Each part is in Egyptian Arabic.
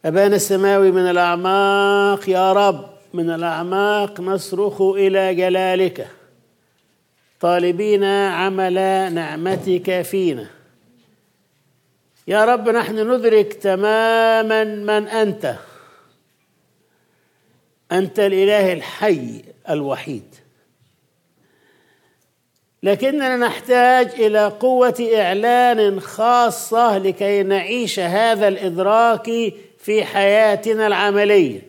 أبانا السماوي من الأعماق يا رب من الأعماق نصرخ إلى جلالك طالبين عمل نعمتك فينا يا رب نحن ندرك تماما من أنت أنت الإله الحي الوحيد لكننا نحتاج إلى قوة إعلان خاصة لكي نعيش هذا الإدراك في حياتنا العمليه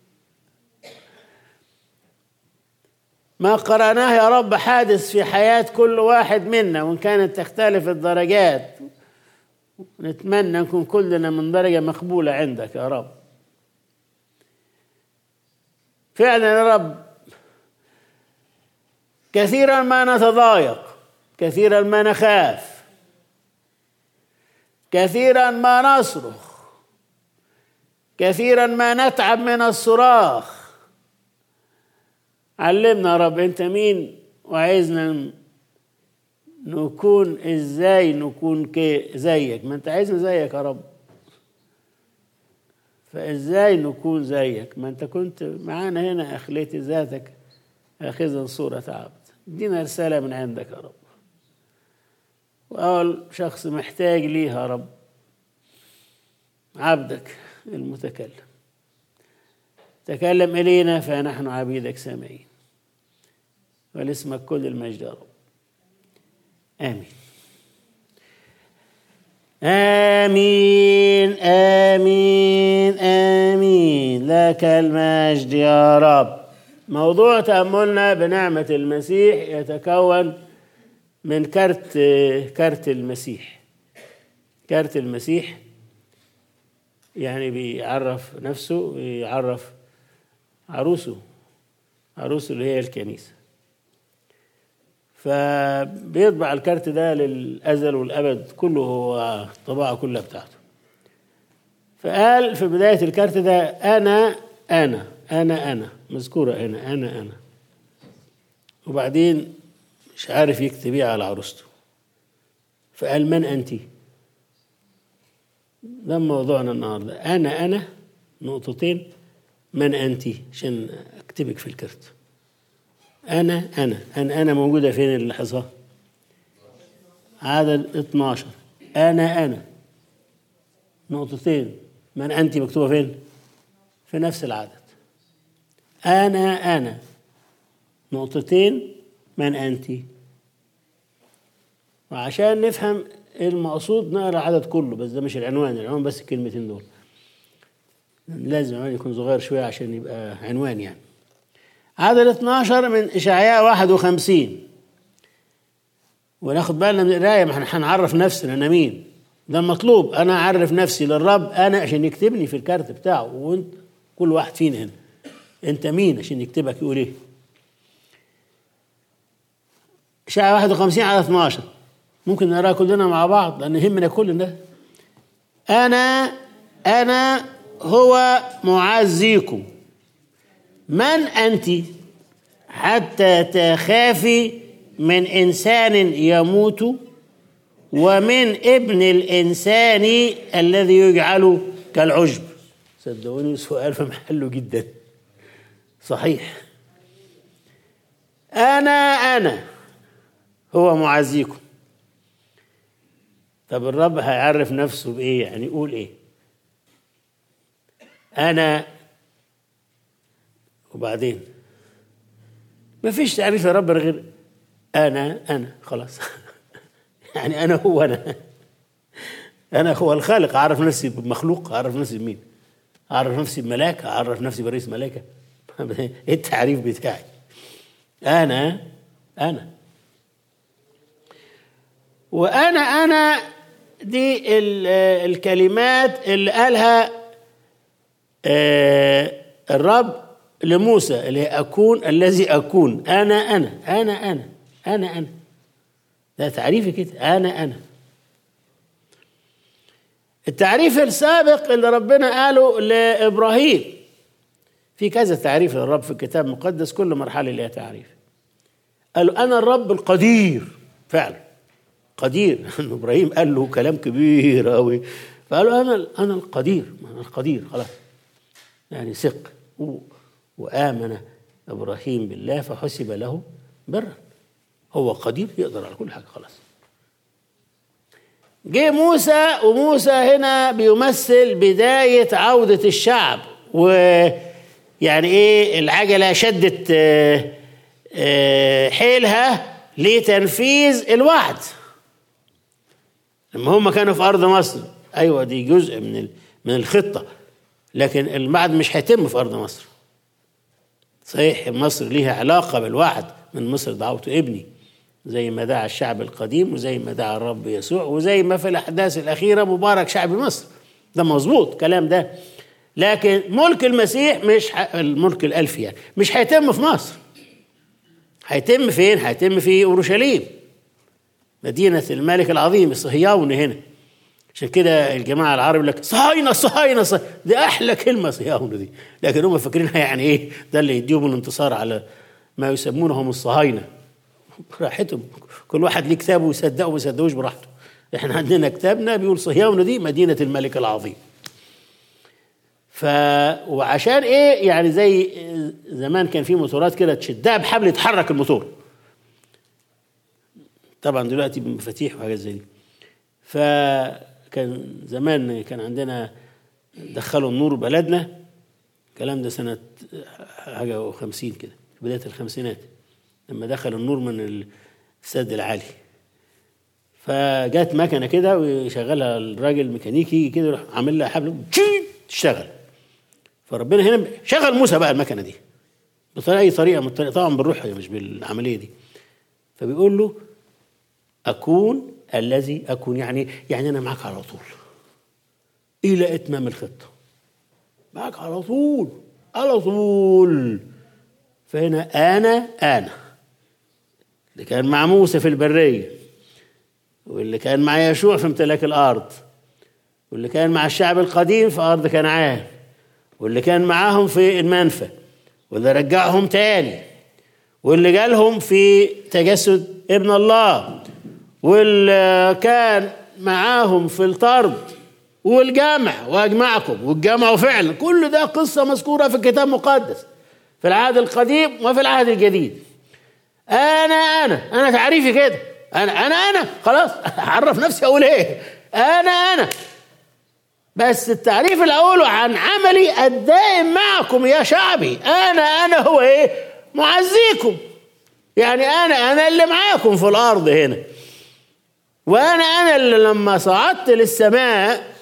ما قرأناه يا رب حادث في حياة كل واحد منا وإن كانت تختلف الدرجات نتمنى نكون كلنا من درجة مقبولة عندك يا رب فعلا يا رب كثيرا ما نتضايق كثيرا ما نخاف كثيرا ما نصرخ كثيرا ما نتعب من الصراخ علمنا يا رب انت مين وعايزنا نكون ازاي نكون كي زيك ما انت عايزنا زيك يا رب فازاي نكون زيك ما انت كنت معانا هنا اخليت ذاتك اخذا صورة عبد ادينا رسالة من عندك يا رب واول شخص محتاج ليها يا رب عبدك المتكلم تكلم إلينا فنحن عبيدك سامعين ولاسمك كل المجد يا رب آمين آمين آمين آمين لك المجد يا رب موضوع تأملنا بنعمة المسيح يتكون من كرت كرت المسيح كرت المسيح يعني بيعرف نفسه ويعرف عروسه عروسه اللي هي الكنيسة فبيطبع الكارت ده للأزل والأبد كله هو الطباعة كلها بتاعته فقال في بداية الكارت ده أنا أنا أنا أنا مذكورة هنا أنا أنا وبعدين مش عارف يكتب ايه على عروسته فقال من أنتِ ده موضوعنا النهارده انا انا نقطتين من انت عشان اكتبك في الكرت انا انا انا انا موجوده فين الحصى عدد 12 انا انا نقطتين من انت مكتوبه فين في نفس العدد انا انا نقطتين من انت وعشان نفهم المقصود نقرا العدد كله بس ده مش العنوان العنوان بس الكلمتين دول لازم العنوان يكون صغير شويه عشان يبقى عنوان يعني عدد 12 من اشعياء 51 وناخد بالنا من القرايه ما احنا هنعرف نفسنا انا مين ده المطلوب انا اعرف نفسي للرب انا عشان يكتبني في الكارت بتاعه وانت كل واحد فينا هنا انت مين عشان يكتبك يقول ايه اشعياء 51 على 12 ممكن نقراها كلنا مع بعض لان يهمنا كلنا انا انا هو معزيكم من انت حتى تخافي من انسان يموت ومن ابن الانسان الذي يجعل كالعجب صدقوني سؤال في محله جدا صحيح انا انا هو معزيكم طب الرب هيعرف نفسه بايه يعني يقول ايه انا وبعدين ما فيش تعريف يا رب غير انا انا خلاص يعني انا هو انا انا هو الخالق اعرف نفسي بمخلوق اعرف نفسي بمين اعرف نفسي بملاك اعرف نفسي برئيس ملائكه ايه التعريف بتاعي انا انا وانا انا دي الكلمات اللي قالها الرب لموسى اللي هي اكون الذي اكون انا انا انا انا انا انا ده تعريفي كده انا انا التعريف السابق اللي ربنا قاله لابراهيم في كذا تعريف للرب في الكتاب المقدس كل مرحله لها تعريف قالوا انا الرب القدير فعلا قدير ابراهيم قال له كلام كبير قوي فقالوا انا انا القدير انا القدير خلاص يعني ثق و- وامن ابراهيم بالله فحسب له برا هو قدير يقدر على كل حاجه خلاص جه موسى وموسى هنا بيمثل بداية عودة الشعب ويعني ايه العجلة شدت آه، آه، حيلها لتنفيذ الوعد لما هم كانوا في أرض مصر أيوة دي جزء من ال- من الخطة لكن الوعد مش هيتم في أرض مصر صحيح مصر ليها علاقة بالوعد من مصر دعوت ابني زي ما دعا الشعب القديم وزي ما دعا الرب يسوع وزي ما في الأحداث الأخيرة مبارك شعب مصر ده مظبوط كلام ده لكن ملك المسيح مش ح... الملك الألفي يعني مش هيتم في مصر هيتم فين؟ هيتم في أورشليم مدينة الملك العظيم الصهيوني هنا عشان كده الجماعة العرب يقول لك صهاينة صهاينة صهاينة دي أحلى كلمة صهيونة دي لكن هم فاكرينها يعني إيه ده اللي يديهم الانتصار على ما يسمونهم الصهاينة براحتهم كل واحد ليه كتابه ويصدقه وما يصدقوش براحته احنا عندنا كتابنا بيقول صهيونة دي مدينة الملك العظيم ف وعشان ايه يعني زي زمان كان في موتورات كده تشدها بحبل يتحرك الموتور طبعا دلوقتي بمفاتيح وحاجات زي دي فكان زمان كان عندنا دخلوا النور بلدنا الكلام ده سنة حاجة وخمسين كده في بداية الخمسينات لما دخل النور من السد العالي فجت مكنة كده ويشغلها الراجل ميكانيكي يجي كده يروح عامل لها حبل تشتغل فربنا هنا شغل موسى بقى المكنة دي بطريقة أي طريقة من الطريقة طبعا بالروح مش بالعملية دي فبيقول له أكون الذي أكون يعني يعني أنا معك على طول إلى إتمام الخطة معك على طول على طول فهنا أنا أنا اللي كان مع موسى في البرية واللي كان مع يشوع في امتلاك الأرض واللي كان مع الشعب القديم في أرض كنعان واللي كان معاهم في المنفى واللي رجعهم تاني واللي جالهم في تجسد ابن الله واللي كان معاهم في الطرد والجمع واجمعكم والجمع فعلا كل ده قصه مذكوره في الكتاب المقدس في العهد القديم وفي العهد الجديد انا انا انا تعريفي كده انا انا انا خلاص اعرف نفسي اقول ايه انا انا بس التعريف الاول عن عملي الدائم معكم يا شعبي انا انا هو ايه معزيكم يعني انا انا اللي معاكم في الارض هنا وانا انا اللي لما صعدت للسماء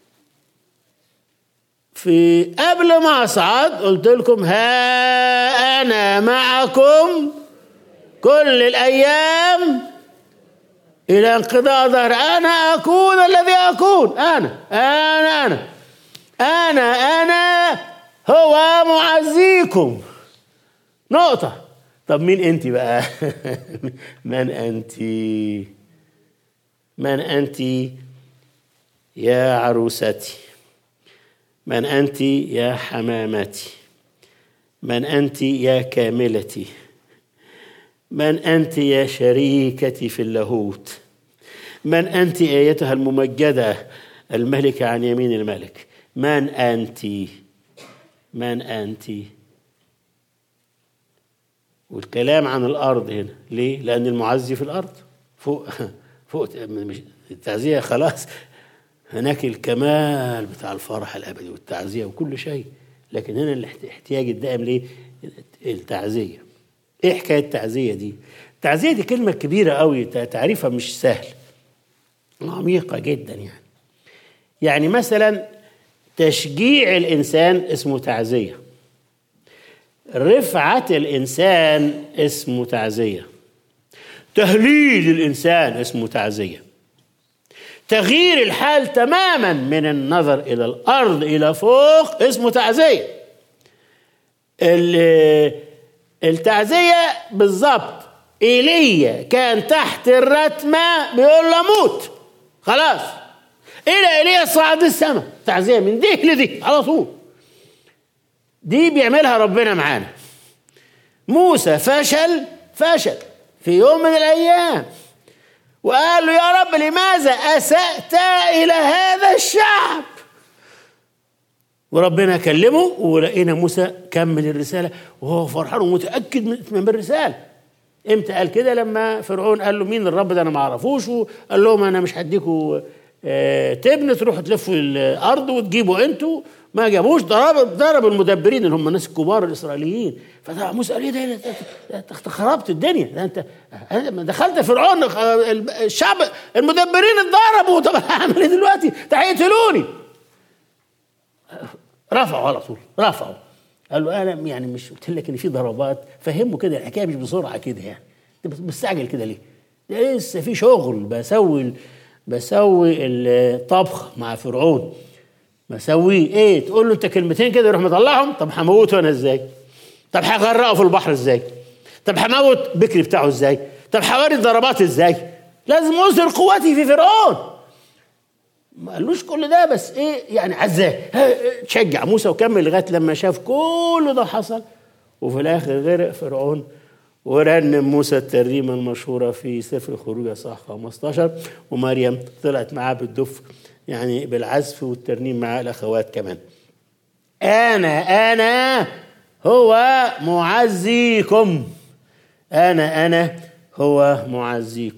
في قبل ما اصعد قلت لكم ها انا معكم كل الايام الى انقضاء ظهر انا اكون الذي اكون انا انا انا انا انا هو معزيكم نقطه طب مين انت بقى من انت من انت يا عروستي من انت يا حمامتي من انت يا كاملتي من انت يا شريكتي في اللاهوت من انت ايتها الممجده الملكه عن يمين الملك من انت من انت والكلام عن الارض هنا ليه لان المعزي في الارض فوق فوق مش التعزيه خلاص هناك الكمال بتاع الفرح الابدي والتعزيه وكل شيء لكن هنا الاحتياج الدائم ليه التعزيه ايه حكايه التعزيه دي التعزيه دي كلمه كبيره قوي تعريفها مش سهل عميقه جدا يعني يعني مثلا تشجيع الانسان اسمه تعزيه رفعه الانسان اسمه تعزيه تهليل الانسان اسمه تعزيه تغيير الحال تماما من النظر الى الارض الى فوق اسمه تعزيه التعزيه بالظبط ايليا كان تحت الرتمه بيقول له موت خلاص الى ايليا صعد السماء تعزيه من دي لدي على طول دي بيعملها ربنا معانا موسى فشل فشل في يوم من الايام وقال له يا رب لماذا اسات الى هذا الشعب وربنا كلمه ولقينا موسى كمل الرساله وهو فرحان ومتاكد من من الرساله امتى قال كده لما فرعون قال له مين الرب ده انا ما اعرفوش وقال لهم انا مش هديكوا آه، تبن تروحوا تلفوا الارض وتجيبوا انتوا ما جابوش ضرب ضرب المدبرين اللي هم الناس الكبار الاسرائيليين فطبعا موسى قال ايه ده ده- ده- ده انت خربت الدنيا ده انت أنا دخلت فرعون آه، الشعب المدبرين اتضربوا طب هعمل ايه دلوقتي؟ ده هيقتلوني رفعوا على طول رفعوا قال له انا يعني مش قلت لك ان في ضربات فهموا كده الحكايه مش بسرعه كده يعني انت مستعجل كده ليه؟ ده لسه في شغل بسوي بسوي الطبخ مع فرعون بسويه ايه تقول له انت كلمتين كده يروح مطلعهم طب هموته انا ازاي؟ طب هغرقه في البحر ازاي؟ طب هموت بكري بتاعه ازاي؟ طب هوري الضربات ازاي؟ لازم اظهر قوتي في فرعون ما قالوش كل ده بس ايه يعني عزاه ها، شجع موسى وكمل لغايه لما شاف كل ده حصل وفي الاخر غرق فرعون ورنم موسى الترنيمه المشهوره في سفر الخروج اصحاح 15 ومريم طلعت معاه بالدف يعني بالعزف والترنيم مع الاخوات كمان انا انا هو معزيكم انا انا هو معزيكم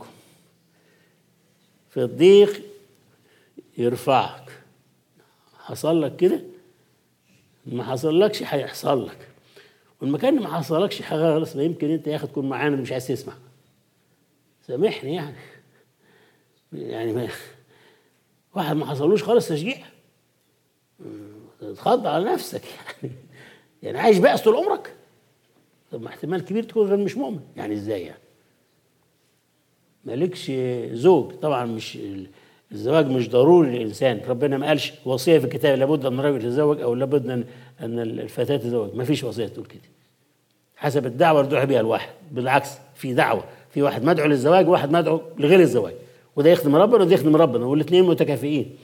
في الضيق يرفعك حصل لك كده ما حصلكش هيحصل لك والمكان اللي ما حصلكش حاجه خالص ما يمكن انت يا اخي تكون معانا مش عايز تسمع سامحني يعني يعني ما واحد ما حصلوش خالص تشجيع تتخض على نفسك يعني يعني عايش بأس طول عمرك طب ما احتمال كبير تكون غير مش مؤمن يعني ازاي يعني مالكش زوج طبعا مش الزواج مش ضروري للانسان ربنا ما قالش وصيه في الكتاب لابد ان الرجل يتزوج او لابد ان ان الفتاه تتزوج ما فيش وصيه تقول كده حسب الدعوه اللي دعي بها الواحد بالعكس في دعوه في واحد مدعو للزواج وواحد مدعو لغير الزواج وده يخدم ربنا وده يخدم ربنا والاثنين متكافئين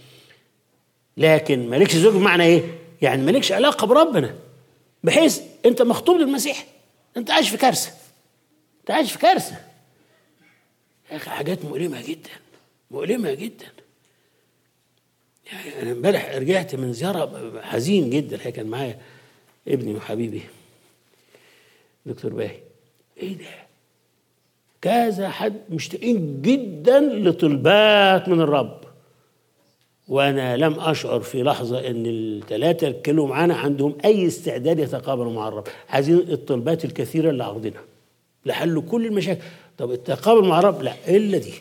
لكن مالكش زوج بمعنى ايه؟ يعني مالكش علاقه بربنا بحيث انت مخطوب للمسيح انت عايش في كارثه انت عايش في كارثه يا اخي حاجات مؤلمه جدا مؤلمه جدا يعني انا امبارح رجعت من زياره حزين جدا الحقيقه كان معايا ابني وحبيبي دكتور باهي ايه ده كذا حد مشتاقين جدا لطلبات من الرب وانا لم اشعر في لحظه ان الثلاثه اللي اتكلموا معانا عندهم اي استعداد يتقابلوا مع الرب عايزين الطلبات الكثيره اللي عارضينها لحل كل المشاكل طب التقابل مع الرب لا الا دي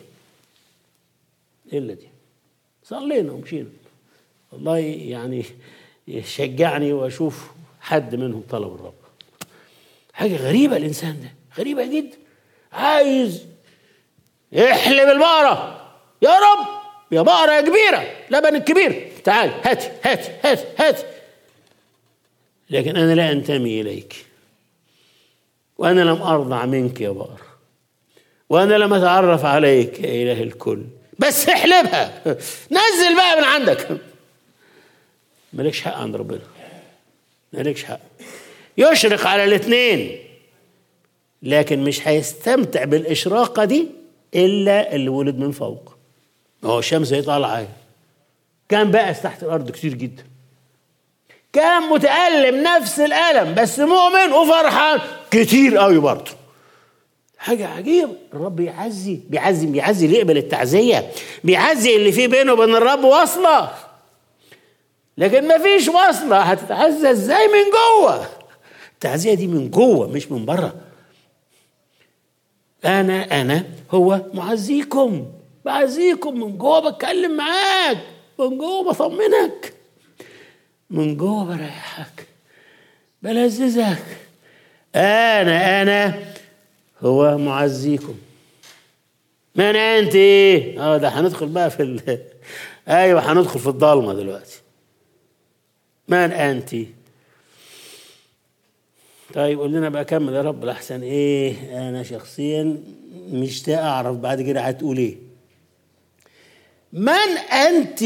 الا دي صلينا ومشينا والله يعني يشجعني واشوف حد منهم طلب الرب حاجه غريبه الانسان ده غريبه جدا عايز احلب البقره يا رب يا بقرة يا كبيرة لبن الكبير تعال هاتي هاتي هاتي هاتي لكن أنا لا أنتمي إليك وأنا لم أرضع منك يا بقرة وأنا لم أتعرف عليك يا إله الكل بس احلبها نزل بقى من عندك مالكش حق عند ربنا مالكش حق يشرق على الاثنين لكن مش هيستمتع بالإشراقة دي إلا اللي ولد من فوق هو الشمس هي طالعه كان بائس تحت الارض كتير جدا كان متألم نفس الألم بس مؤمن وفرحان كتير قوي برضه حاجة عجيبة الرب بيعزي بيعزي بيعزي اللي يقبل التعزية بيعزي اللي فيه بينه وبين الرب وصلة لكن ما فيش وصلة هتتعزى ازاي من جوه التعزية دي من جوه مش من بره أنا أنا هو معزيكم بعزيكم من جوه بتكلم معاك من جوه بطمنك من جوه بريحك بلذذك انا انا هو معزيكم من انت اه ده هندخل بقى في ال... ايوه هندخل في الضلمه دلوقتي من انت طيب قول لنا بقى كمل يا رب الاحسن ايه انا شخصيا مشتاق اعرف بعد كده هتقول ايه من أنت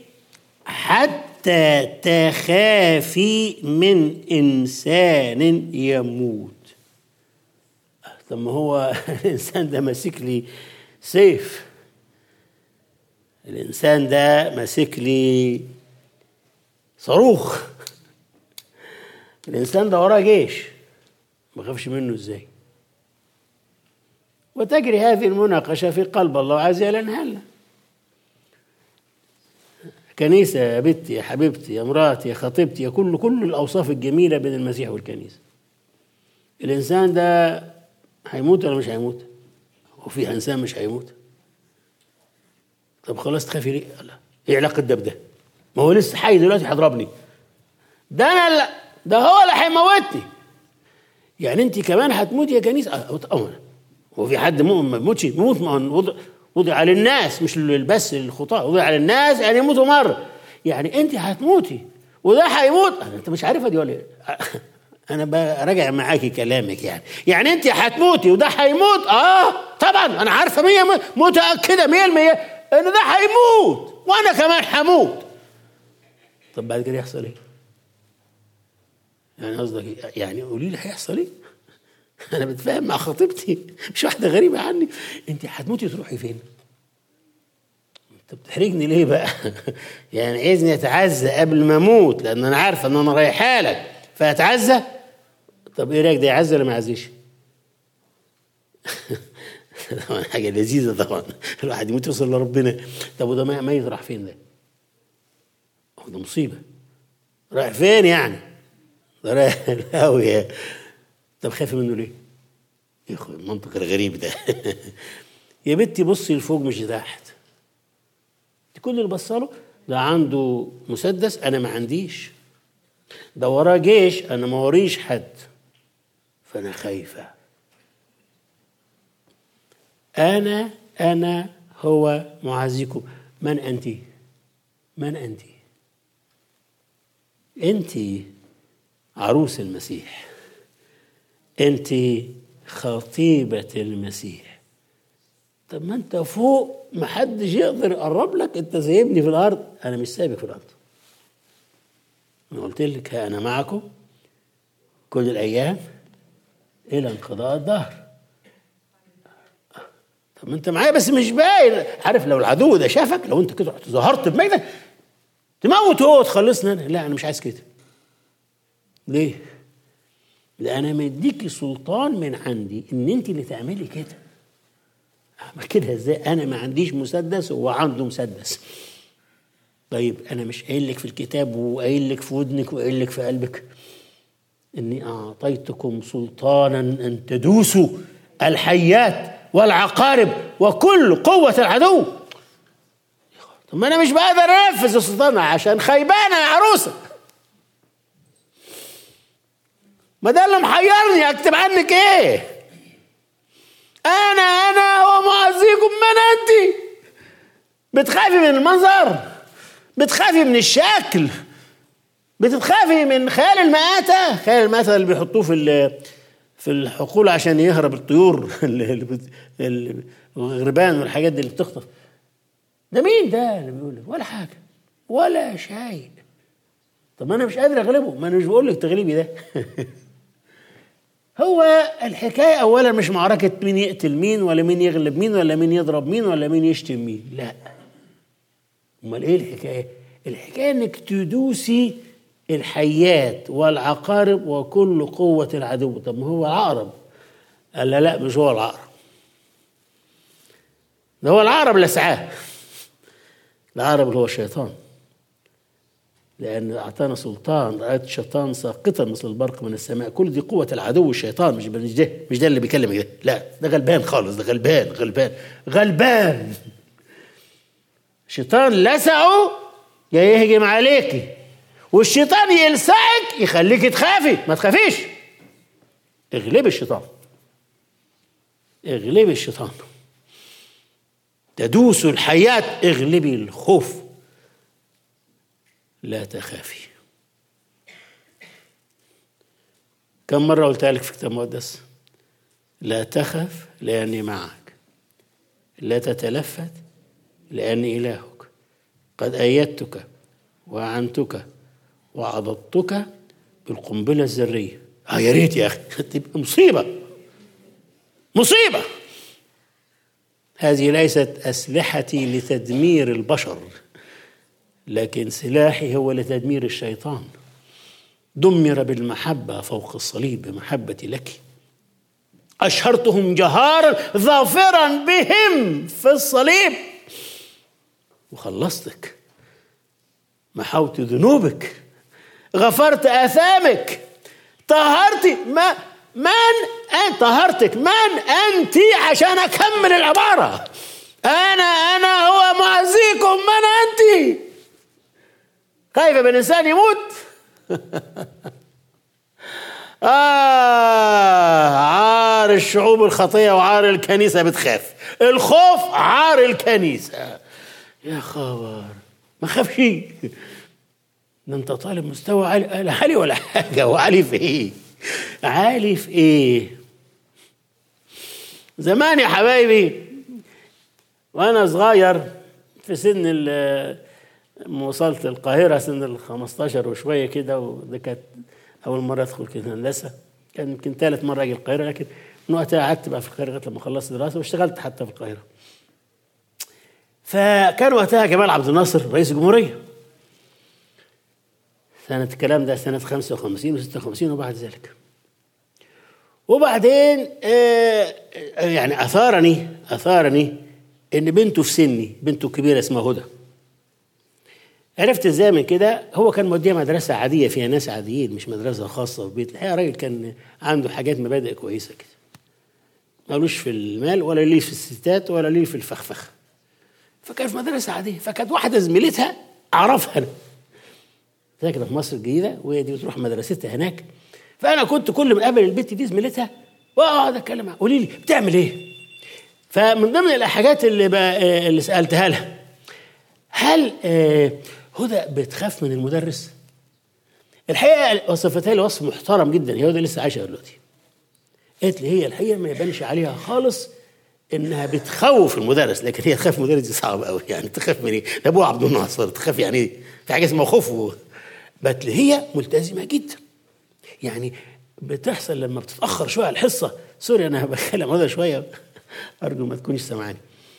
حتى تخافي من إنسان يموت طب ما هو الإنسان ده ماسك لي سيف الانسان ده ماسك لي صاروخ الانسان ده وراه جيش ما خافش منه ازاي وتجري هذه المناقشه في قلب الله عز وجل هلا كنيسه يا بنتي يا حبيبتي يا مراتي يا خطيبتي يا كل كل الاوصاف الجميله بين المسيح والكنيسه الانسان ده هيموت ولا مش هيموت وفي انسان مش هيموت طب خلاص تخافي ليه لا ايه علاقه ده بده ما هو لسه حي دلوقتي هيضربني ده انا لا ده هو اللي هيموتني يعني انت كمان هتموتي يا كنيسه اه طبعا هو في حد مؤمن ما يموتش يموت ما هو وضع, وضع للناس مش بس للخطاة وضع للناس يعني يموتوا مره يعني انت هتموتي وده هيموت انت مش عارفه دي ولا ايه انا براجع معاكي كلامك يعني يعني انت هتموتي وده هيموت اه طبعا انا عارفه مية متاكده 100% ان ده هيموت وانا كمان هموت طب بعد كده يحصل ايه يعني قصدك إيه؟ يعني قولي لي هيحصل ايه انا بتفاهم مع خطيبتي مش واحده غريبه عني انت هتموتي تروحي فين انت بتحرجني ليه بقى يعني عايزني اتعزى قبل ما اموت لان انا عارفه ان انا رايحه لك فاتعزى طب ايه رايك ده يعزى ولا ما يعزيش طبعا حاجه لذيذه طبعا الواحد يموت يوصل لربنا طب وده ميت راح فين ده؟ هو ده مصيبه رايح فين يعني؟ ده رايح الهاوية طب خايفه منه ليه؟ يا اخوي المنطق الغريب ده يا بنتي بصي لفوق مش تحت كل اللي بصله ده عنده مسدس انا ما عنديش ده وراه جيش انا ما وريش حد فانا خايفه انا انا هو معزيكم من انت من انت انت عروس المسيح انت خطيبه المسيح طب ما انت فوق ما حدش يقدر يقرب لك انت سايبني في الارض انا مش سايبك في الارض انا قلت لك انا معكم كل الايام الى انقضاء الدهر طب ما انت معايا بس مش باين عارف لو العدو ده شافك لو انت كده ظهرت بمجدك تموت هو وتخلصني انا لا انا مش عايز كده ليه؟ لان انا مديكي سلطان من عندي ان انت اللي تعملي كده اعمل كده ازاي انا ما عنديش مسدس وهو عنده مسدس طيب انا مش قايل لك في الكتاب وقايل لك في ودنك وقايل لك في قلبك اني اعطيتكم سلطانا ان تدوسوا الحيات والعقارب وكل قوة العدو طب ما انا مش بقدر انفذ السلطان عشان خيبانه يا عروسه ما ده اللي محيرني اكتب عنك ايه انا انا ومعزيكم من انت بتخافي من المنظر بتخافي من الشكل بتتخافي من خيال المآتة خيال المآتة اللي بيحطوه في في الحقول عشان يهرب الطيور الغربان والحاجات دي اللي بتخطف ده مين ده اللي بيقول لك ولا حاجة ولا شيء طب ما انا مش قادر اغلبه ما انا مش بقول لك تغلبي ده هو الحكاية أولا مش معركة مين يقتل مين ولا مين يغلب مين ولا مين يضرب مين ولا مين يشتم مين لا أمال إيه الحكاية؟ الحكاية إنك تدوسي الحيات والعقارب وكل قوة العدو طب ما هو العقرب قال لا لا مش هو العقرب ده هو العقرب لسعاه العقرب اللي هو الشيطان لأن أعطانا سلطان رأيت الشيطان ساقطا مثل البرق من السماء كل دي قوة العدو الشيطان مش مش ده مش ده اللي بيكلمك ده لا ده غلبان خالص ده غلبان غلبان غلبان الشيطان لسعه يا يهجم عليكي والشيطان يلسعك يخليك تخافي ما تخافيش اغلبي الشيطان اغلبي الشيطان تدوس الحياة اغلبي الخوف لا تخافي كم مرة قلتها لك في كتاب مقدس لا تخف لأني معك لا تتلفت لأني إلهك قد أيدتك وأعنتك وعضدتك بالقنبلة الذرية آه يا ريت يا أخي تبقى مصيبة مصيبة هذه ليست أسلحتي لتدمير البشر لكن سلاحي هو لتدمير الشيطان دمر بالمحبة فوق الصليب بمحبتي لك أشهرتهم جهارا ظافرا بهم في الصليب وخلصتك محوت ذنوبك غفرت آثامك طهرت ما من أنت طهرتك من أنت عشان أكمل العبارة أنا أنا هو معزيكم من أنت خايفة من إنسان يموت آه عار الشعوب الخطية وعار الكنيسة بتخاف الخوف عار الكنيسة يا خبر ما خافش ده انت طالب مستوى عالي عالي ولا حاجة وعالي في ايه عالي في ايه زمان يا حبايبي وانا صغير في سن لما وصلت القاهرة سن ال 15 وشوية كده وده كانت أول مرة أدخل كده هندسة كان يمكن ثالث مرة أجي القاهرة لكن من وقتها قعدت بقى في القاهرة لغاية لما خلصت دراسة واشتغلت حتى في القاهرة فكان وقتها جمال عبد الناصر رئيس الجمهورية سنة الكلام ده سنة 55 و 56 وبعد ذلك وبعدين آه يعني أثارني أثارني إن بنته في سني بنته كبيرة اسمها هدى عرفت ازاي من كده هو كان موديها مدرسة عادية فيها ناس عاديين مش مدرسة خاصة في بيت الحقيقة راجل كان عنده حاجات مبادئ كويسة كده مالوش في المال ولا ليه في الستات ولا ليه في الفخفخ فكان في مدرسة عادية فكانت واحدة زميلتها أعرفها أنا ساكنة في مصر الجديدة وهي دي بتروح مدرستها هناك فأنا كنت كل ما أقابل البنت دي زميلتها وأقعد أتكلم معاها قولي لي بتعمل إيه؟ فمن ضمن الحاجات اللي بقى اللي سألتها لها هل آه هدى بتخاف من المدرس؟ الحقيقه وصفتها لي وصف محترم جدا هي هدى لسه عايشه دلوقتي. قالت لي هي الحقيقه ما يبانش عليها خالص انها بتخوف المدرس لكن هي تخاف المدرس دي صعب قوي يعني تخاف من ايه؟ ده ابوها عبد الناصر تخاف يعني ايه؟ في حاجه اسمها خوف بس هي ملتزمه جدا. يعني بتحصل لما بتتاخر شويه على الحصه سوري انا بتكلم هذا شويه ارجو ما تكونش سامعاني.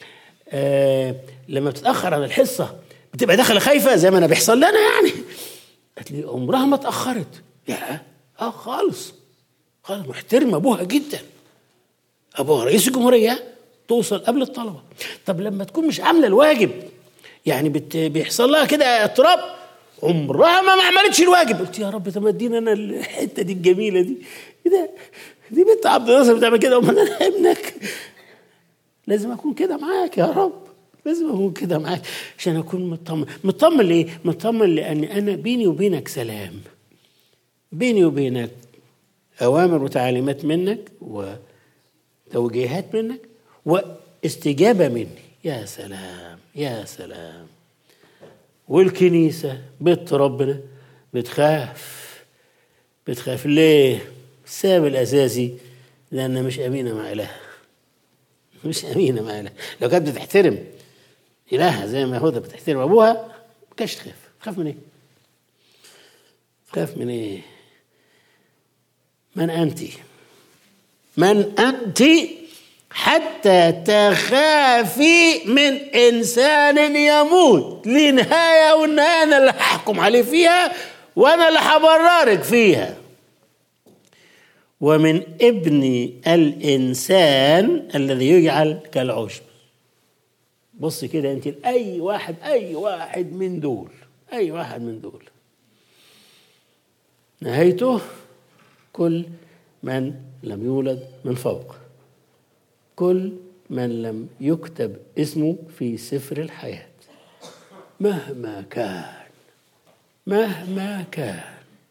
آه لما بتتاخر عن الحصه بتبقى داخله خايفه زي ما انا بيحصل لنا يعني قالت لي عمرها ما اتاخرت يا اه خالص خالص محترمه ابوها جدا ابوها رئيس الجمهوريه توصل قبل الطلبه طب لما تكون مش عامله الواجب يعني بت... بيحصل لها كده اضطراب عمرها ما ما عملتش الواجب قلت يا رب طب ادينا انا الحته دي الجميله دي ايه ده دي بنت عبد الناصر بتعمل كده امال انا ابنك لازم اكون كده معاك يا رب لازم اكون كده معاك عشان اكون مطمن مطمن ليه مطمن لان انا بيني وبينك سلام بيني وبينك اوامر وتعليمات منك وتوجيهات منك واستجابه مني يا سلام يا سلام والكنيسه بيت ربنا بتخاف بتخاف ليه السبب الاساسي لانها مش امينه مع اله مش امينه مع اله لو كانت بتحترم إلهها زي ما هدى بتحترم أبوها ما كانش تخاف تخاف من إيه؟ تخاف من إيه؟ من أنت؟ من أنت حتى تخافي من إنسان يموت ليه نهاية والنهاية أنا اللي هحكم عليه فيها وأنا اللي هبررك فيها ومن ابن الإنسان الذي يجعل كالعشب بص كده انت اي واحد اي واحد من دول اي واحد من دول نهايته كل من لم يولد من فوق كل من لم يكتب اسمه في سفر الحياة مهما كان مهما كان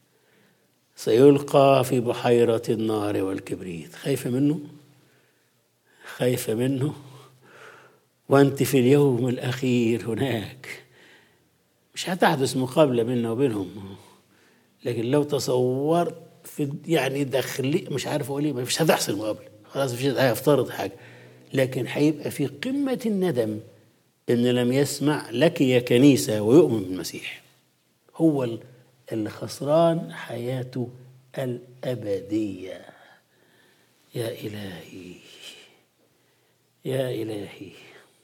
سيلقى في بحيرة النار والكبريت خايفة منه خايفة منه وأنت في اليوم الأخير هناك مش هتحدث مقابلة بيننا وبينهم لكن لو تصورت في يعني داخلي مش عارف اقول ايه مش هتحصل مقابله خلاص مش هيفترض حاجه لكن هيبقى في قمه الندم ان لم يسمع لك يا كنيسه ويؤمن بالمسيح هو اللي خسران حياته الابديه يا الهي يا إلهي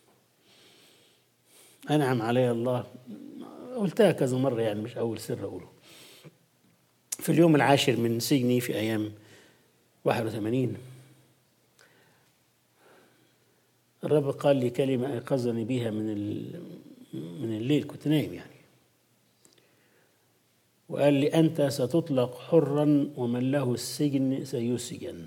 أنعم علي الله قلتها كذا مرة يعني مش أول سر أقوله في اليوم العاشر من سجني في أيام 81 الرب قال لي كلمة أيقظني بها من من الليل كنت نايم يعني وقال لي أنت ستطلق حرا ومن له السجن سيسجن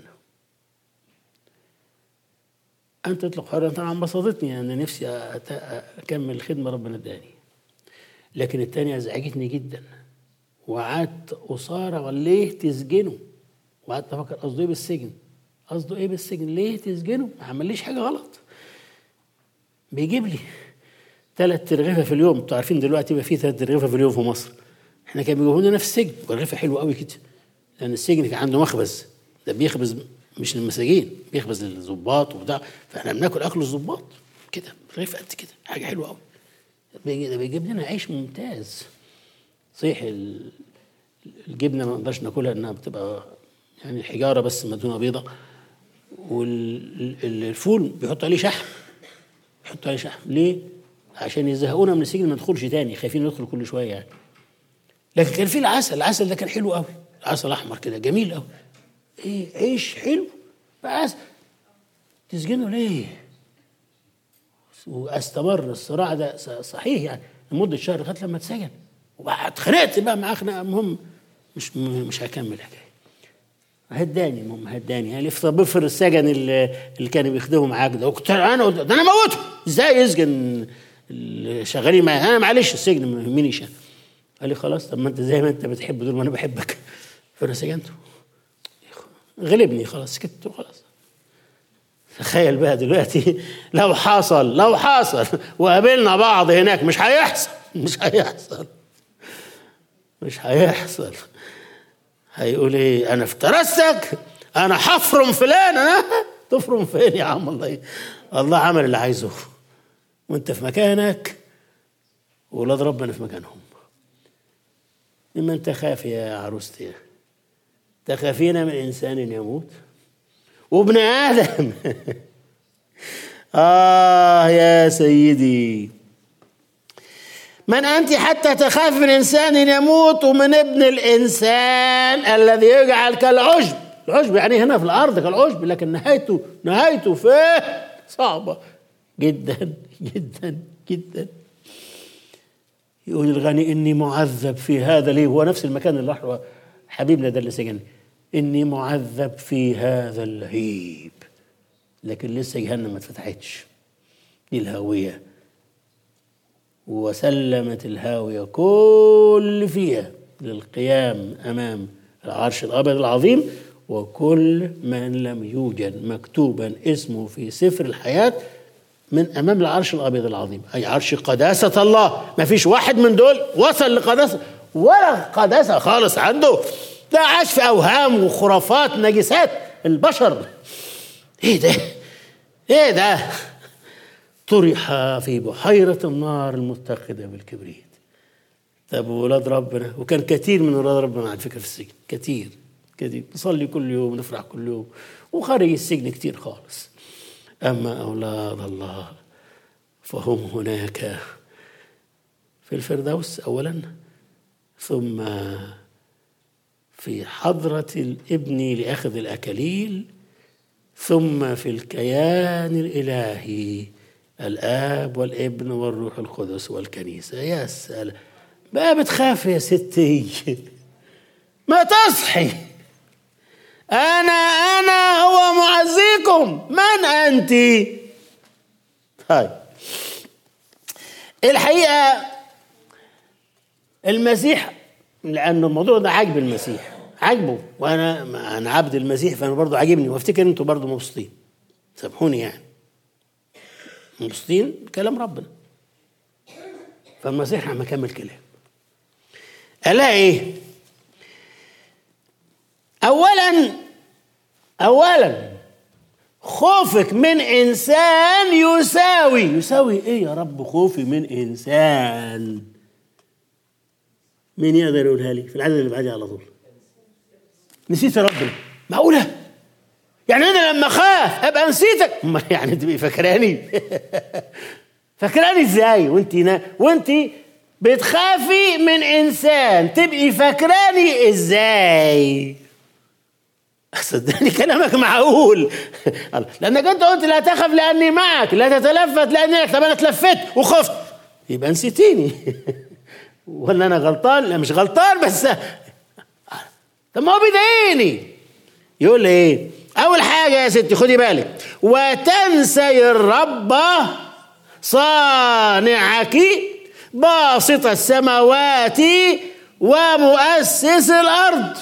أنت تطلق حرا طبعا بسطتني أنا نفسي أكمل الخدمة ربنا اداني لكن التانية أزعجتني جدا وقعدت أصارع ليه تسجنه وقعدت أفكر قصده إيه بالسجن قصده إيه بالسجن ليه تسجنه ما عمليش حاجة غلط بيجيب لي ثلاث ترغيفة في اليوم انتوا عارفين دلوقتي بقى في ثلاث ترغيفة في اليوم في مصر احنا كانوا بيجيبوا لنا في السجن ورغيفة حلوة قوي كده لأن السجن كان عنده مخبز ده بيخبز مش للمساجين بيخبز للظباط وبتاع فاحنا بناكل أكل الظباط كده رغيفة قد كده حاجة حلوة قوي ده بيجيب لنا عيش ممتاز صحيح الجبنة ما نقدرش ناكلها إنها بتبقى يعني حجارة بس مدهونة بيضة والفول بيحط عليه شحم يحط عليه شحم ليه؟ عشان يزهقونا من السجن ما ندخلش تاني خايفين ندخل كل شويه يعني لكن كان في العسل العسل ده كان حلو قوي العسل احمر كده جميل قوي ايه عيش حلو بس تسجنه ليه واستمر الصراع ده صحيح يعني لمده شهر لغايه لما اتسجن وبعد اتخانقت بقى معاه خناقه المهم مش مش هكمل الحكايه هداني المهم هداني يعني بفر السجن اللي, اللي كانوا بيخدموا معاك ده وكنت انا ده انا موته ازاي يسجن اللي شغالين معايا انا معلش السجن ما يهمنيش قال لي خلاص طب ما انت زي ما انت بتحب دول ما انا بحبك فانا سجنته غلبني خلاص سكت وخلاص تخيل بقى دلوقتي لو حصل لو حصل وقابلنا بعض هناك مش هيحصل مش هيحصل مش هيحصل هيقول ايه انا افترستك انا حفرم فلان انا تفرم فين يا عم الله الله عمل اللي عايزه وانت في مكانك وولاد ربنا في مكانهم ممن تخاف يا عروستي تخافين من انسان يموت وابن ادم اه يا سيدي من أنت حتى تخاف من إنسان يموت ومن ابن الإنسان الذي يجعل كالعشب العشب يعني هنا في الأرض كالعشب لكن نهايته نهايته فين صعبة جدا جدا جدا يقول الغني إني معذب في هذا ليه هو نفس المكان اللي راح حبيبنا ده اللي سجن إني معذب في هذا اللهيب لكن لسه جهنم ما اتفتحتش دي الهاويه وسلمت الهاوية كل فيها للقيام أمام العرش الأبيض العظيم وكل من لم يوجد مكتوبا اسمه في سفر الحياة من أمام العرش الأبيض العظيم أي عرش قداسة الله ما فيش واحد من دول وصل لقداسة ولا قداسة خالص عنده ده عاش في أوهام وخرافات نجسات البشر إيه ده إيه ده طرح في بحيرة النار المتقدة بالكبريت طب ولاد ربنا وكان كثير من ولاد ربنا على فكرة في السجن كثير كثير نصلي كل يوم نفرح كل يوم وخارج السجن كثير خالص أما أولاد الله فهم هناك في الفردوس أولا ثم في حضرة الابن لأخذ الأكاليل ثم في الكيان الإلهي الآب والابن والروح القدس والكنيسة يا سلام ما بتخاف يا ستي ما تصحي أنا أنا هو معزيكم من أنت طيب الحقيقة المسيح لأن الموضوع ده عاجب المسيح عاجبه وأنا أنا عبد المسيح فأنا برضه عاجبني وأفتكر أنتوا برضه مبسوطين سامحوني يعني مبسوطين كلام ربنا فالمسيح عم كمل كلام الاقي ايه اولا اولا خوفك من انسان يساوي يساوي ايه يا رب خوفي من انسان مين يقدر يقولها لي في العدد اللي بعديه على طول نسيت ربنا معقوله يعني انا لما اخاف ابقى نسيتك امال يعني تبقي فاكراني فاكراني ازاي وانت نا... وانت بتخافي من انسان تبقي فاكراني ازاي صدقني كلامك معقول لانك انت قلت لا تخف لاني معك لا تتلفت لاني طب انا اتلفت وخفت يبقى نسيتيني ولا انا غلطان لا مش غلطان بس طب ما هو بيضايقني يقول لي ايه اول حاجه يا ستي خدي بالك وتنسي الرب صانعك باسط السماوات ومؤسس الارض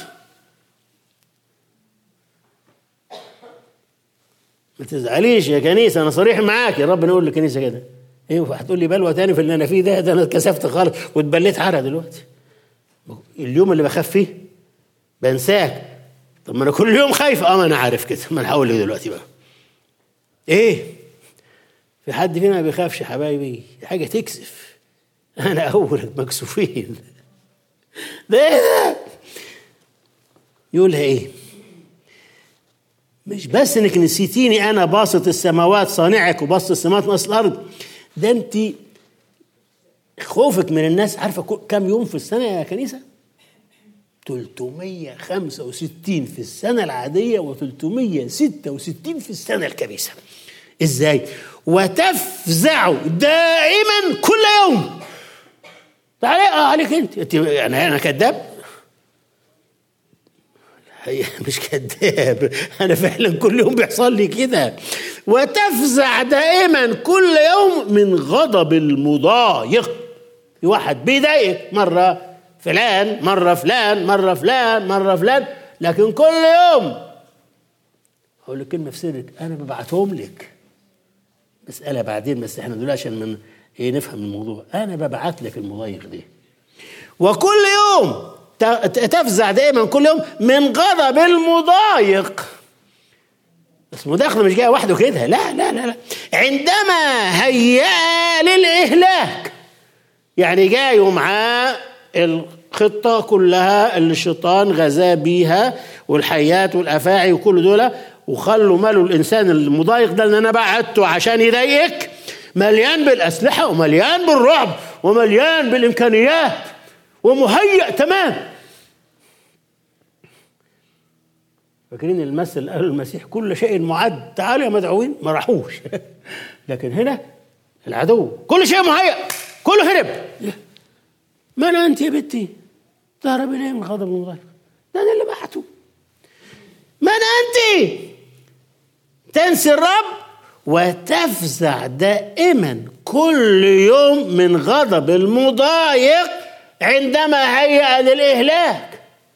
ما تزعليش يا كنيسه انا صريح معاك يا رب نقول للكنيسه كده ايه هتقول لي بلوى تاني في اللي انا فيه ده ده انا اتكسفت خالص واتبليت عرق دلوقتي اليوم اللي بخاف فيه بنساك طب ما انا كل يوم خايف اه ما انا عارف كده ما انا هقول لك دلوقتي بقى ايه في حد فينا ما بيخافش يا حبايبي دي حاجه تكسف انا اول مكسوفين ده ايه ده يقولها ايه مش بس انك نسيتيني انا باسط السماوات صانعك وباسط السماوات ناقص الارض ده انت خوفك من الناس عارفه كم يوم في السنه يا كنيسه 365 في السنة العادية و366 في السنة الكبيسة ازاي وتفزع دائما كل يوم تعالى اه عليك انت انت يعني انا كذاب هي مش كذاب انا فعلا كل يوم بيحصل لي كده وتفزع دائما كل يوم من غضب المضايق في واحد بيضايقك مره فلان مرة فلان مرة فلان مرة فلان لكن كل يوم أقول لك كلمة في سرك أنا ببعتهم لك مسألة بعدين بس احنا دلوقتي عشان من ايه نفهم الموضوع أنا ببعت لك المضايق دي وكل يوم تفزع دائما كل يوم من غضب المضايق بس المداخلة مش جاية وحده كده لا لا لا لا عندما هيأ للإهلاك يعني جاي ومعاه الخطة كلها اللي الشيطان غزا بيها والحيات والأفاعي وكل دول وخلوا ماله الإنسان المضايق ده اللي أنا بعته عشان يضايقك مليان بالأسلحة ومليان بالرعب ومليان بالإمكانيات ومهيأ تمام فاكرين المثل اللي قاله المسيح كل شيء معد تعالوا يا مدعوين ما راحوش لكن هنا العدو كل شيء مهيأ كله هرب من أنت يا بنتي تهرب إليه من غضب الله ده أنا اللي بعته من أنت تنسي الرب وتفزع دائما كل يوم من غضب المضايق عندما هيأ للإهلاك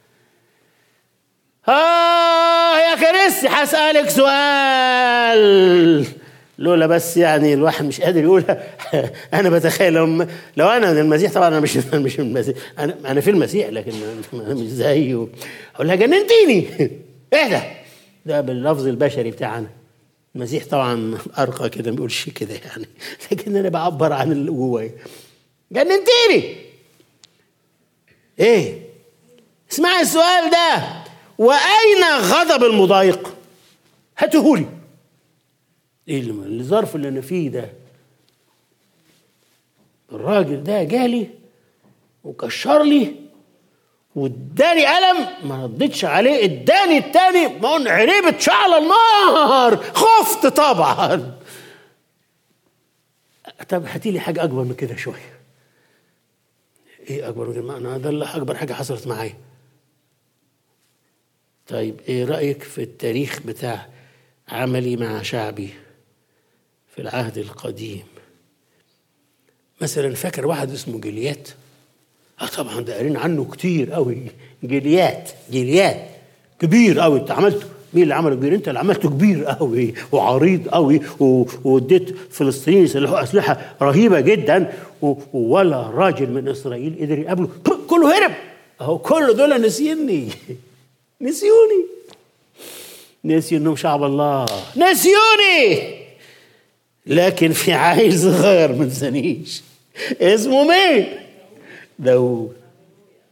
آه يا كريستي هسألك سؤال لولا بس يعني الواحد مش قادر يقولها انا بتخيل لو, لو انا من المسيح طبعا انا مش مش من المسيح انا انا في المسيح لكن انا مش زيه اقول لها جننتيني ايه ده؟ ده باللفظ البشري بتاعنا المسيح طبعا ارقى كده ما بيقولش كده يعني لكن انا بعبر عن اللي جوايا جننتيني ايه اسمعي السؤال ده واين غضب المضايق هاتهولي ايه اللي الظرف اللي انا فيه ده الراجل ده جالي وكشر لي واداني قلم ما ردتش عليه اداني التاني ما قلنا عريبة شعل النار خفت طبعا طب هاتي لي حاجة أكبر من كده شوية إيه أكبر من كده أنا ده اللي أكبر حاجة حصلت معايا طيب إيه رأيك في التاريخ بتاع عملي مع شعبي في العهد القديم مثلا فاكر واحد اسمه جليات اه طبعا ده قارين عنه كتير قوي جليات جليات كبير قوي انت عملته مين اللي عمله كبير انت اللي عملته كبير قوي وعريض قوي واديت فلسطين يسلحوا اسلحه رهيبه جدا ولا راجل من اسرائيل قدر يقابله كله هرب اهو كل دول نسيني نسيوني نسيوا انهم شعب الله نسيوني لكن في عيل صغير ما تنسانيش اسمه مين؟ داوود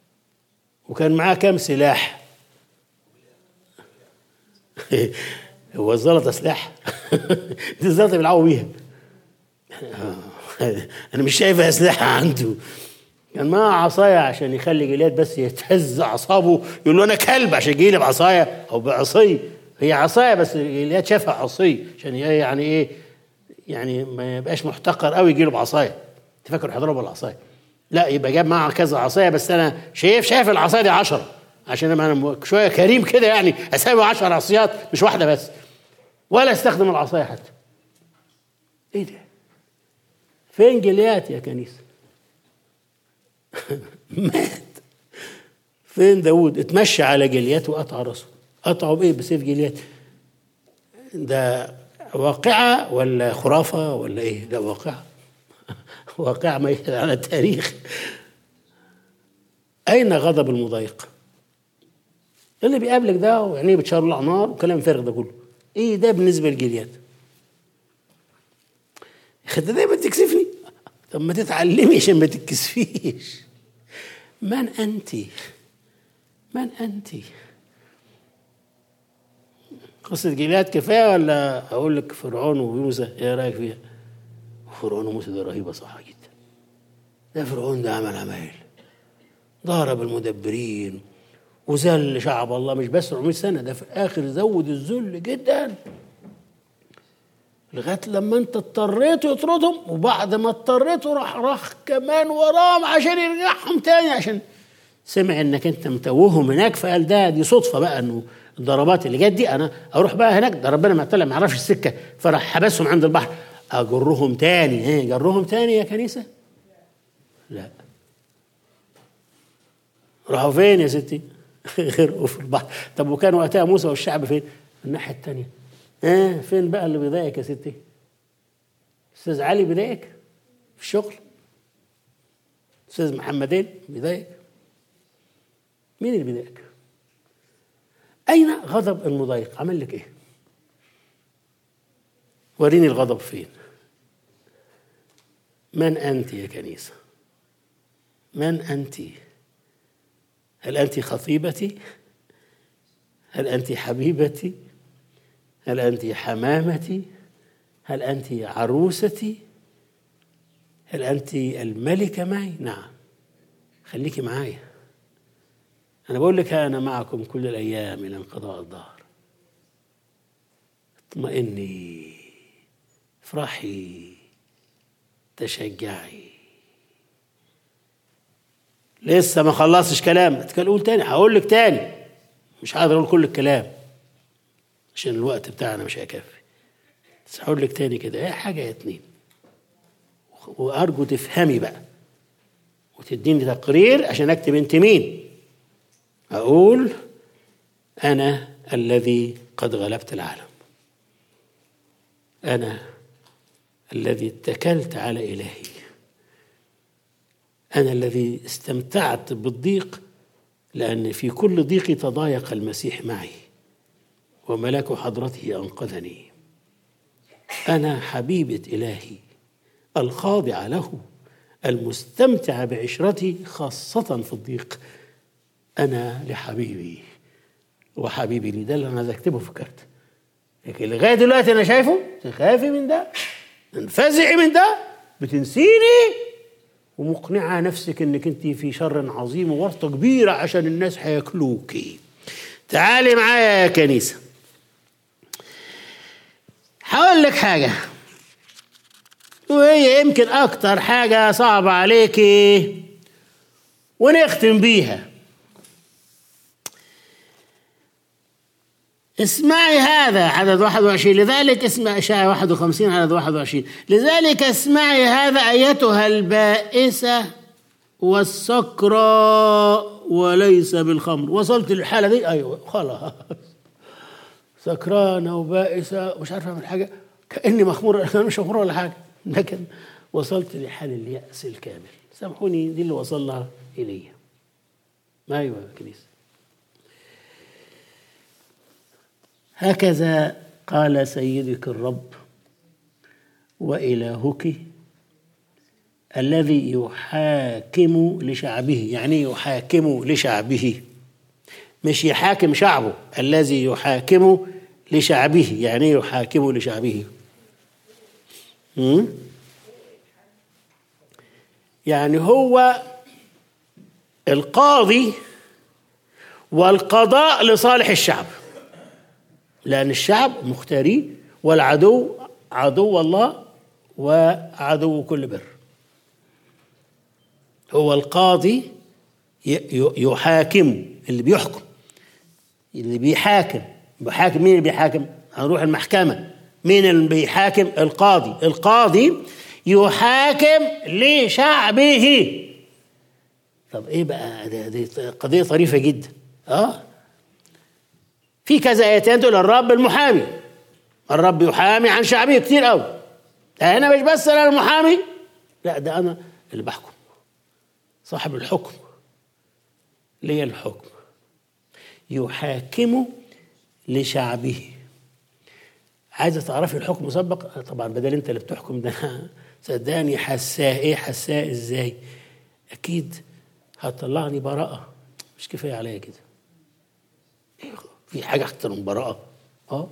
وكان معاه كام سلاح هو الزلطه سلاح دي الزلطه بيلعبوا بيها انا مش شايف اسلحه عنده كان معاه عصايه عشان يخلي جليات بس يهتز اعصابه يقول له انا كلب عشان يجي لي بعصايه او بعصي هي عصايه بس جليات شافها عصي عشان يعني ايه يعني ما يبقاش محتقر قوي يجي له بعصايه تفكر هيضربه بالعصايه لا يبقى جاب معاه كذا عصايه بس انا شايف شايف العصايه دي 10 عشان انا شويه كريم كده يعني اسوي 10 عصيات مش واحده بس ولا استخدم العصايه حتى ايه ده فين جليات يا كنيسه مات فين داود اتمشى على جليات وقطع راسه قطعه بايه بسيف جليات ده واقعة ولا خرافة ولا ايه لا واقعة واقعة ما على التاريخ أين غضب المضايق اللي بيقابلك ده وعينيه بتشرلع نار وكلام فارغ ده كله ايه ده بالنسبة لجليات يا اخي دايما تكسفني طب ما تتعلمي عشان ما تتكسفيش من أنت من أنت قصة جيلاد كفاية ولا أقول لك فرعون وموسى إيه رأيك فيها؟ فرعون وموسى ده رهيبة صح جدا ده فرعون ده عمل عمايل ضرب المدبرين وذل شعب الله مش بس 400 سنة ده في الآخر زود الذل جدا لغاية لما أنت اضطريت يطردهم وبعد ما اضطريته راح راح كمان وراهم عشان يرجعهم تاني عشان سمع انك انت متوههم هناك فقال ده دي صدفه بقى انه الضربات اللي جت دي انا اروح بقى هناك ده ربنا ما طلع ما يعرفش السكه فراح حبسهم عند البحر اجرهم تاني ايه جرهم تاني يا كنيسه لا راحوا فين يا ستي غرقوا في البحر طب وكان وقتها موسى والشعب فين الناحيه التانيه اه فين بقى اللي بيضايقك يا ستي استاذ علي بيضايقك في الشغل استاذ محمدين بيضايقك مين اللي بيضايقك أين غضب المضايق عمل لك إيه وريني الغضب فين من أنت يا كنيسة من أنت هل أنت خطيبتي هل أنت حبيبتي هل أنت حمامتي هل أنت عروستي هل أنت الملكة معي نعم خليكي معايا أنا بقول لك أنا معكم كل الأيام إلى انقضاء الظهر اطمئني افرحي تشجعي لسه ما خلصش كلام قول تاني هقول لك تاني مش هقدر اقول كل الكلام عشان الوقت بتاعنا مش هيكفي بس هقول لك تاني كده ايه حاجه يا اتنين وارجو تفهمي بقى وتديني تقرير عشان اكتب انت مين أقول أنا الذي قد غلبت العالم أنا الذي اتكلت على إلهي أنا الذي استمتعت بالضيق لأن في كل ضيق تضايق المسيح معي وملاك حضرته أنقذني أنا حبيبة إلهي الخاضعة له المستمتعة بعشرتي خاصة في الضيق انا لحبيبي وحبيبي لي ده اللي انا عايز اكتبه في الكارت لكن لغايه دلوقتي انا شايفه تخافي من ده تنفزعي من ده بتنسيني ومقنعه نفسك انك انت في شر عظيم وورطه كبيره عشان الناس هياكلوكي تعالي معايا يا كنيسه هقول لك حاجه وهي يمكن اكتر حاجه صعبه عليكي ونختم بيها اسمعي هذا عدد 21 لذلك اسمع إشاعة 51 عدد 21 لذلك اسمعي هذا أيتها البائسة والسكرى وليس بالخمر وصلت للحالة دي أيوة خلاص سكرانة وبائسة ومش عارف أعمل حاجة كأني مخمور أنا مش مخمور ولا حاجة لكن وصلت لحال اليأس الكامل سامحوني دي اللي وصلنا إليه أيوة يا كنيسة هكذا قال سيدك الرب وإلهك الذي يحاكم لشعبه يعني يحاكم لشعبه مش يحاكم شعبه الذي يحاكم لشعبه يعني إيه يحاكم لشعبه م? يعني هو القاضي والقضاء لصالح الشعب لأن الشعب مختاريه والعدو عدو الله وعدو كل بر هو القاضي يحاكم اللي بيحكم اللي بيحاكم بيحاكم مين اللي بيحاكم هنروح المحكمة مين اللي بيحاكم القاضي القاضي يحاكم لشعبه طب ايه بقى دي, دي قضية طريفة جدا اه في كذا ايتين تقول الرب المحامي الرب يحامي عن شعبه كتير قوي انا مش بس انا المحامي لا ده انا اللي بحكم صاحب الحكم لي الحكم يحاكم لشعبه عايزه تعرفي الحكم مسبق طبعا بدل انت اللي بتحكم ده صدقني حساه ايه حساه ازاي اكيد هتطلعني براءه مش كفايه عليا كده في حاجه اكتر من براءه اه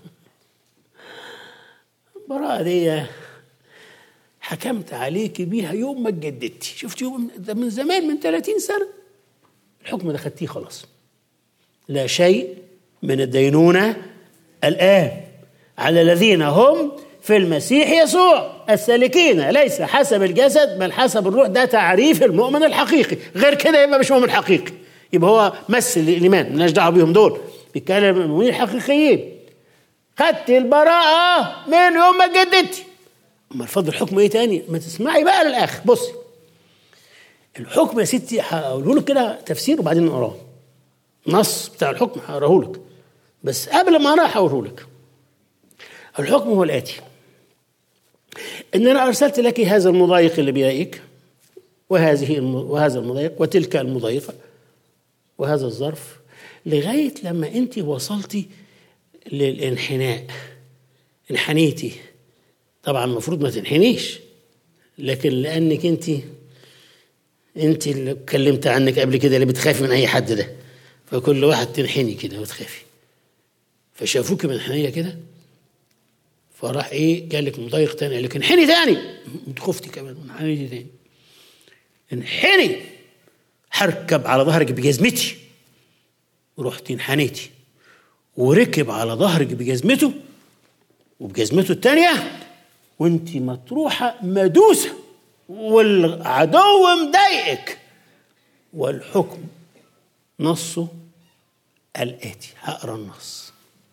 البراءه دي حكمت عليك بيها يوم ما اتجددتي شفت يوم ده من زمان من 30 سنه الحكم ده خدتيه خلاص لا شيء من الدينونه الان على الذين هم في المسيح يسوع السالكين ليس حسب الجسد بل حسب الروح ده تعريف المؤمن الحقيقي غير كده يبقى مش مؤمن حقيقي يبقى هو مثل الايمان مالناش دعوه بيهم دول بيتكلم المؤمنين الحقيقيين خدت البراءة من يوم ما اتجددتي أما الفضل الحكم إيه تاني؟ ما تسمعي بقى للآخر بصي الحكم يا ستي هقوله لك كده تفسير وبعدين نقراه نص بتاع الحكم هقراه لك بس قبل ما أقراه هقوله لك الحكم هو الآتي إن أنا أرسلت لك هذا المضايق اللي بيضايقك وهذه وهذا المضايق وتلك المضايقة وهذا الظرف لغاية لما أنت وصلتي للانحناء انحنيتي طبعا المفروض ما تنحنيش لكن لانك انت انت اللي اتكلمت عنك قبل كده اللي بتخافي من اي حد ده فكل واحد تنحني كده وتخافي فشافوك منحنيه كده فراح ايه جالك مضايق تاني قال لك انحني تاني انت خفتي كمان انحنيتي تاني انحني هركب على ظهرك بجزمتي ورحتي انحنيتي وركب على ظهرك بجزمته وبجزمته التانية وانت مطروحة مدوسة والعدو مضايقك والحكم نصه الآتي هقرا النص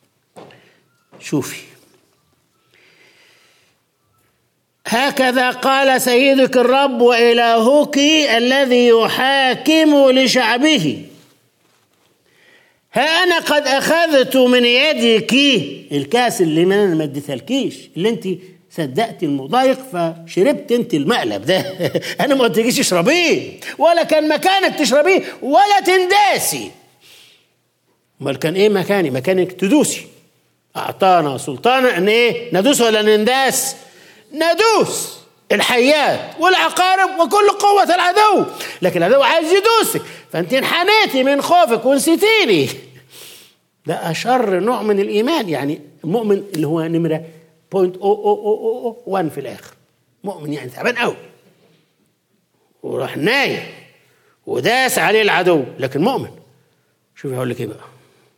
شوفي هكذا قال سيدك الرب وإلهك الذي يحاكم لشعبه ها انا قد اخذت من يدك الكاس اللي انا ما اديتهالكيش اللي انت صدقت المضايق فشربت انت المقلب ده انا ما قلتلكيش اشربيه ولا كان مكانك تشربيه ولا تنداسي امال كان ايه مكاني مكانك تدوسي اعطانا سلطانا ان ايه ندوس ولا ننداس ندوس الحيات والعقارب وكل قوة العدو لكن العدو عايز يدوسك فانت انحنيتي من خوفك ونسيتيني ده أشر نوع من الإيمان يعني المؤمن اللي هو نمرة بوينت أو أو أو أو, أو 1 في الآخر مؤمن يعني تعبان قوي وراح نايم وداس عليه العدو لكن مؤمن شوف هقول لك ايه بقى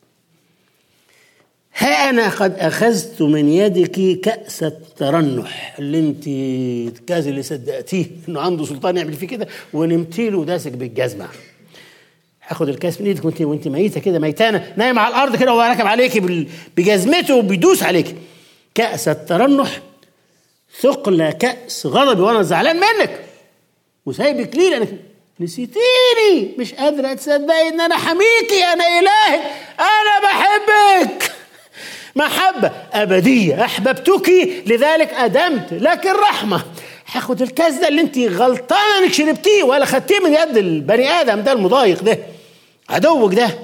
ها أنا قد أخذت من يدك كأس الترنح اللي أنت الكاس اللي صدقتيه إنه عنده سلطان يعمل فيه كده ونمتي له وداسك بالجزمة هاخد الكاس من ايدك وانت وانت ميته كده ميتانه نايمه على الارض كده وهو راكب عليكي بجزمته وبيدوس عليك كأس الترنح ثقل كأس غضبي وانا زعلان منك وسايبك ليه لانك نسيتيني مش قادره تصدقي ان انا حميكي انا الهي انا بحبك محبة أبدية أحببتك لذلك أدمت لك الرحمة هاخد الكاس ده اللي انت غلطانة انك شربتيه ولا خدتيه من يد البني آدم ده المضايق ده عدوك ده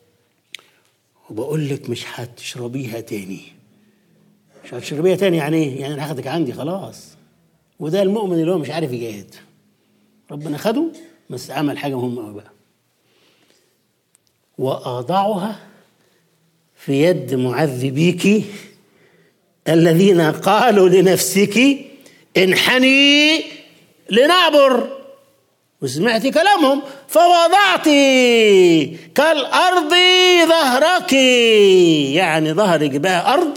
وبقول لك مش هتشربيها تاني مش هتشربيها تاني يعني ايه؟ يعني انا هاخدك عندي خلاص وده المؤمن اللي هو مش عارف يجاهد ربنا خده بس عمل حاجة مهمة قوي بقى وأضعها في يد معذبيك الذين قالوا لنفسك انحني لنعبر وسمعت كلامهم فوضعت كالأرض ظهرك يعني ظهرك بقى أرض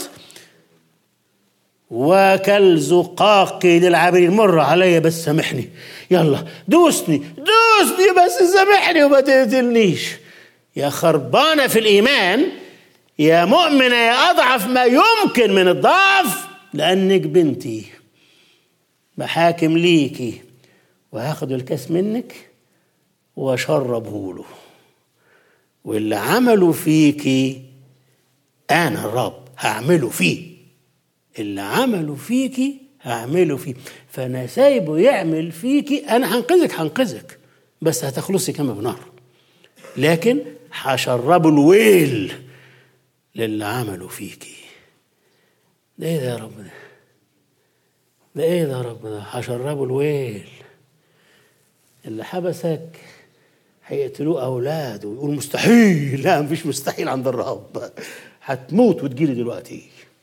وكالزقاق للعابرين مر علي بس سامحني يلا دوسني دوسني بس سامحني وما تقتلنيش يا خربانة في الإيمان يا مؤمنة يا أضعف ما يمكن من الضعف لأنك بنتي بحاكم ليكي وهاخد الكاس منك واشربه له واللي عمله فيكي انا الرب هعمله فيه اللي عمله فيكي هعمله فيه فانا سايبه يعمل فيكي انا هنقذك هنقذك بس هتخلصي كما بنار لكن هشربه الويل للي عمله فيكي ده ايه ده يا رب ده ده ايه ده يا رب ده هشربه الويل اللي حبسك هيقتلوه اولاده ويقول مستحيل لا مفيش مستحيل عند الرب هتموت وتجيلي دلوقتي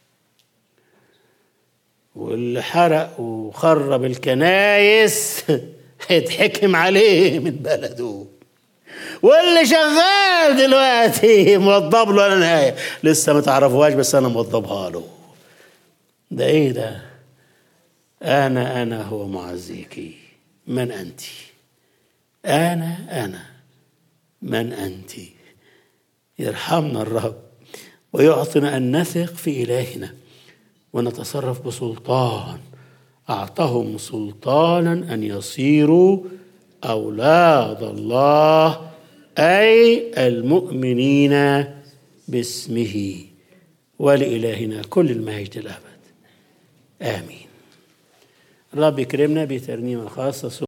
واللي حرق وخرب الكنايس هيتحكم عليه من بلده واللي شغال دلوقتي موضب له انا نهايه لسه ما تعرفوهاش بس انا موضبها له ده ايه ده انا انا هو معزيكي من انت انا انا من انت يرحمنا الرب ويعطنا ان نثق في الهنا ونتصرف بسلطان اعطاهم سلطانا ان يصيروا اولاد الله اي المؤمنين باسمه ولالهنا كل المجد الابد امين الرب يكرمنا بترنيمه خاصه